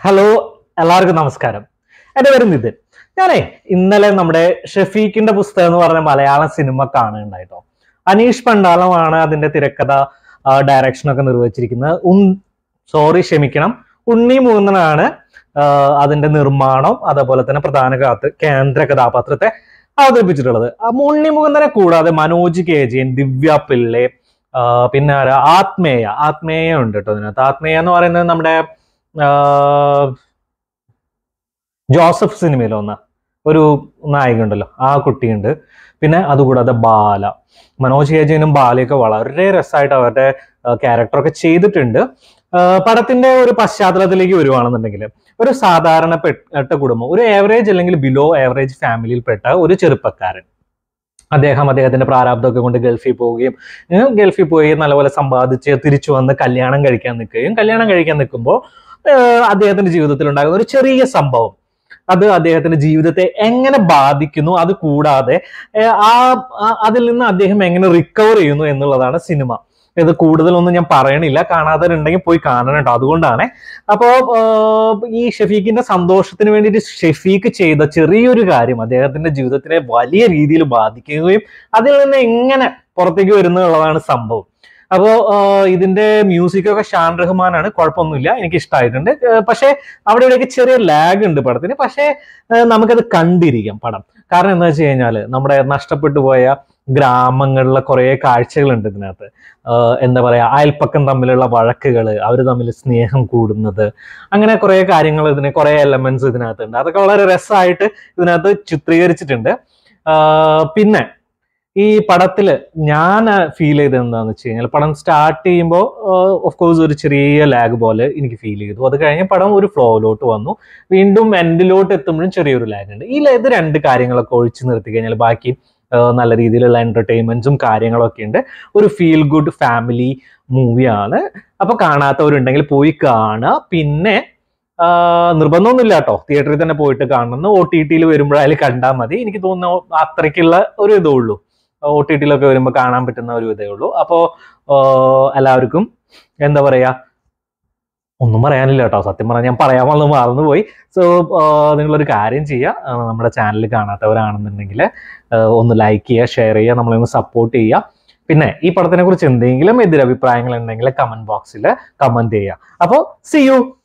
hello എല്ലാവർക്കും നമസ്കാരം എൻ്റെ പേര് നിതിൻ ഞാനേ ഇന്നലെ നമ്മുടെ ഷെഫീഖിന്റെ പുസ്തകം എന്ന് പറഞ്ഞ മലയാളം സിനിമ കാണുന്നുണ്ടായിട്ടോ അനീഷ് പണ്ടാളമാണ് അതിന്റെ തിരക്കഥ ഡയറക്ഷൻ ഒക്കെ നിർവഹിച്ചിരിക്കുന്നത് ഉൺ സോറി ക്ഷമിക്കണം ഉണ്ണി മൂന്നനാണ് അതിന്റെ നിർമ്മാണം അതേപോലെ തന്നെ പ്രധാന കഥാ കേന്ദ്ര കഥാപാത്രത്തെ അവതരിപ്പിച്ചിട്ടുള്ളത് ആ ഉണ്ണി മുകുന്ദനെ കൂടാതെ മനോജ് കെ ജയൻ ദിവ്യ പിള്ളെ ആ, പിന്നെ ആരാ ആത്മേയ ആത്മേയ ഉണ്ട് കേട്ടോ അതിനകത്ത് ആത്മേയ എന്ന് പറയുന്നത് നമ്മുടെ ആ, ജോസഫ് സിനിമയിൽ വന്ന ഒരു നായിക ഉണ്ടല്ലോ ആ കുട്ടിയുണ്ട് പിന്നെ അതുകൂടാതെ ബാല മനോജ് കെ ജയനും ബാലയൊക്കെ വളരെ രസമായിട്ട് അവരുടെ ക്യാരക്ടറൊക്കെ ചെയ്തിട്ടുണ്ട് ആ, പടത്തിന്റെ ഒരു പശ്ചാത്തലത്തിലേക്ക് വരുവാണെന്നുണ്ടെങ്കിൽ ഒരു സാധാരണപ്പെട്ട കുടുംബം ഒരു ഏവറേജ് അല്ലെങ്കിൽ ബിലോ ഏവറേജ് ഫാമിലിയിൽപ്പെട്ട ഒരു ചെറുപ്പക്കാരൻ അദ്ദേഹം അദ്ദേഹത്തിന്റെ പ്രാരാബ്ദമൊക്കെ കൊണ്ട് ഗൾഫിൽ പോവുകയും ഏഹ് ഗൾഫിൽ പോയി നല്ലപോലെ സമ്പാദിച്ച് തിരിച്ചു വന്ന് കല്യാണം കഴിക്കാൻ നിൽക്കുകയും കല്യാണം കഴിക്കാൻ നിൽക്കുമ്പോൾ ഏഹ് അദ്ദേഹത്തിന്റെ ജീവിതത്തിൽ ഉണ്ടാകുന്ന ഒരു ചെറിയ സംഭവം അത് അദ്ദേഹത്തിന്റെ ജീവിതത്തെ എങ്ങനെ ബാധിക്കുന്നു അത് കൂടാതെ ഏഹ് ആ ആ- അതിൽ നിന്ന് അദ്ദേഹം എങ്ങനെ റിക്കവർ ചെയ്യുന്നു എന്നുള്ളതാണ് സിനിമ ഇത് കൂടുതലൊന്നും ഞാൻ പറയണില്ല കാണാത്തവരുണ്ടെങ്കിൽ പോയി കാണണം കേട്ടോ അതുകൊണ്ടാണ് അപ്പോ ആഹ് ഈ ഷെഫീഖിന്റെ സന്തോഷത്തിന് വേണ്ടിയിട്ട് ഷെഫീഖ് ചെയ്ത ചെറിയൊരു കാര്യം അദ്ദേഹത്തിന്റെ ജീവിതത്തിനെ വലിയ രീതിയിൽ ബാധിക്കുകയും അതിൽ നിന്ന് എങ്ങനെ പുറത്തേക്ക് വരുന്നു എന്നുള്ളതാണ് സംഭവം അപ്പോ ആഹ് ഇതിന്റെ മ്യൂസിക് ഒക്കെ ഷാൻ റഹ്മാനാണ് കുഴപ്പമൊന്നുമില്ല എനിക്ക് ഇഷ്ടമായിട്ടുണ്ട് ഏഹ് പക്ഷേ അവിടെ ഇവിടെയൊക്കെ ചെറിയ ലാഗ് ഉണ്ട് പടത്തിന് പക്ഷേ ഏഹ് നമുക്കത് കണ്ടിരിക്കാം പടം കാരണം എന്താ വെച്ച് കഴിഞ്ഞാൽ നമ്മുടെ നഷ്ടപ്പെട്ടു പോയ ഗ്രാമങ്ങളിലെ കുറേ കാഴ്ചകളുണ്ട് ഇതിനകത്ത് ആഹ് എന്താ പറയാ അയൽപ്പക്കം തമ്മിലുള്ള വഴക്കുകൾ അവർ തമ്മിൽ സ്നേഹം കൂടുന്നത് അങ്ങനെ കുറേ കാര്യങ്ങൾ ഇതിന് കുറേ എലമെന്റ്സ് ഇതിനകത്തുണ്ട് അതൊക്കെ വളരെ രസമായിട്ട് ഇതിനകത്ത് ചിത്രീകരിച്ചിട്ടുണ്ട് ആഹ് പിന്നെ ഈ പടത്തില് ഞാൻ ഫീൽ ചെയ്തത് എന്താന്ന് വെച്ച് കഴിഞ്ഞാൽ പടം സ്റ്റാർട്ട് ചെയ്യുമ്പോൾ ഓഫ് കോഴ്സ് ഒരു ചെറിയ ലാഗ് പോലെ എനിക്ക് ഫീൽ ചെയ്തു അത് കഴിഞ്ഞ് പടം ഒരു ഫ്ലോയിലോട്ട് വന്നു വീണ്ടും എൻഡിലോട്ട് എത്തുമ്പോഴും ചെറിയൊരു ലാഗ് ഉണ്ട് ഈ ഇത് രണ്ട് കാര്യങ്ങളൊക്കെ ഒഴിച്ചു നിർത്തി കഴിഞ്ഞാൽ ബാക്കി ആ, നല്ല രീതിയിലുള്ള എന്റർടൈൻമെന്റ്സും കാര്യങ്ങളൊക്കെ ഉണ്ട് ഒരു ഫീൽ ഗുഡ് ഫാമിലി മൂവിയാണ് അപ്പൊ കാണാത്തവരുണ്ടെങ്കിൽ പോയി കാണുക പിന്നെ ആ, നിർബന്ധമൊന്നുമില്ല കേട്ടോ തിയേറ്ററിൽ തന്നെ പോയിട്ട് കാണുന്നു ഒ ടി ടിയിൽ വരുമ്പോഴായാലും കണ്ടാൽ മതി എനിക്ക് തോന്നുന്നു അത്രയ്ക്കുള്ള ഒരു ഇതേ ഉള്ളൂ ഒ ടി ടിയിലൊക്കെ വരുമ്പോൾ കാണാൻ പറ്റുന്ന ഒരു ഇതേ ഉള്ളൂ അപ്പോൾ എല്ലാവർക്കും എന്താ പറയാ ഒന്നും പറയാനില്ല കേട്ടോ സത്യം പറഞ്ഞാൽ ഞാൻ പറയാൻ വന്ന് മറന്നുപോയി സോ നിങ്ങളൊരു കാര്യം ചെയ്യുക ആ, നമ്മുടെ ചാനൽ കാണാത്തവരാണെന്നുണ്ടെങ്കിൽ ഒന്ന് ലൈക്ക് ചെയ്യുക ഷെയർ ചെയ്യുക നമ്മളെ ഒന്ന് സപ്പോർട്ട് ചെയ്യുക പിന്നെ ഈ പടത്തിനെ കുറിച്ച് എന്തെങ്കിലും എതിരഭിപ്രായങ്ങൾ ഉണ്ടെങ്കിൽ കമന്റ് ബോക്സിൽ കമന്റ് ചെയ്യുക അപ്പോൾ സി യു